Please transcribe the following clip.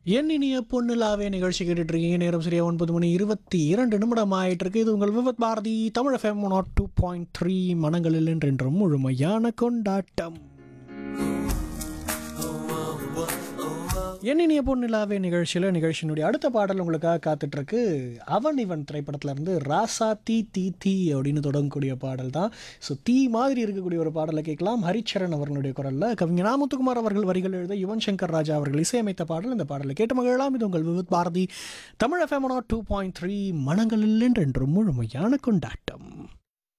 என் இனிய பொண்ணுலாவே நிகழ்ச்சி கேட்டுட்டு இருக்கீங்க நேரம் சரியா ஒன்பது மணி இருபத்தி இரண்டு நிமிடம் ஆயிட்டு இருக்கு இது உங்கள் விவத் பாரதி தமிழ் எஃப்எம் நாட் டூ பாயிண்ட் த்ரீ மனங்களில் என்றென்றும் முழுமையான கொண்டாட்டம் என் இனிய பொண்ணுலாவே நிகழ்ச்சியில் நிகழ்ச்சியினுடைய அடுத்த பாடல் உங்களுக்காக காத்துட்டு இருக்கு அவன் இவன் திரைப்படத்துல இருந்து ராசா தீ தீ தீ அப்படின்னு தொடங்கக்கூடிய பாடல் தான் ஸோ தீ மாதிரி இருக்கக்கூடிய ஒரு பாடலை கேட்கலாம் ஹரிச்சரன் அவர்களுடைய குரலில் கவிஞர் நாமுத்துக்குமார் அவர்கள் வரிகள் எழுத யுவன் சங்கர் ராஜா அவர்கள் இசையமைத்த பாடல் இந்த பாடலை கேட்டு மகிழலாம் இது உங்கள் Vividh Bharati Tamil FM two point three மனங்களில் என்றென்றும் முழுமையான கொண்டாட்டம்